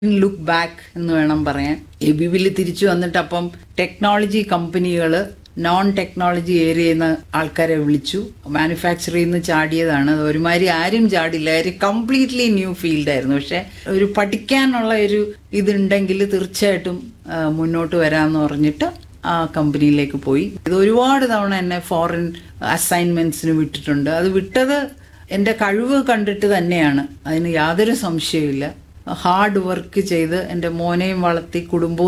look back എന്ന് വേണം പറയാൻ എബിവിൽ തിരിച്ചു വന്നിട്ട് അപ്പം ടെക്നോളജി കമ്പനികൾ നോൺ ടെക്നോളജി ഏരിയയിൽ നിന്ന് ആൾക്കാരെ വിളിച്ചു മാനുഫാക്ചറിൽ നിന്ന് ചാടിയതാണ് അത് ഒരുമാതിരി ആരും ചാടില്ല ഒരു കംപ്ലീറ്റ്ലി ന്യൂ ഫീൽഡായിരുന്നു പക്ഷെ ഒരു പഠിക്കാനുള്ള ഒരു ഇതുണ്ടെങ്കിൽ തീർച്ചയായിട്ടും ആ, മുന്നോട്ട് വരാമെന്ന് പറഞ്ഞിട്ട് ആ കമ്പനിയിലേക്ക് പോയി ഇത് ഒരുപാട് തവണ എന്നെ ഫോറിൻ അസൈൻമെന്റ്സിന് വിട്ടിട്ടുണ്ട് അത് വിട്ടത് എൻ്റെ കഴിവ് കണ്ടിട്ട് തന്നെയാണ് അതിന് യാതൊരു സംശയമില്ല ഹാർഡ് വർക്ക് ചെയ്ത് എൻ്റെ മോനെയും വളർത്തി കുടുംബവും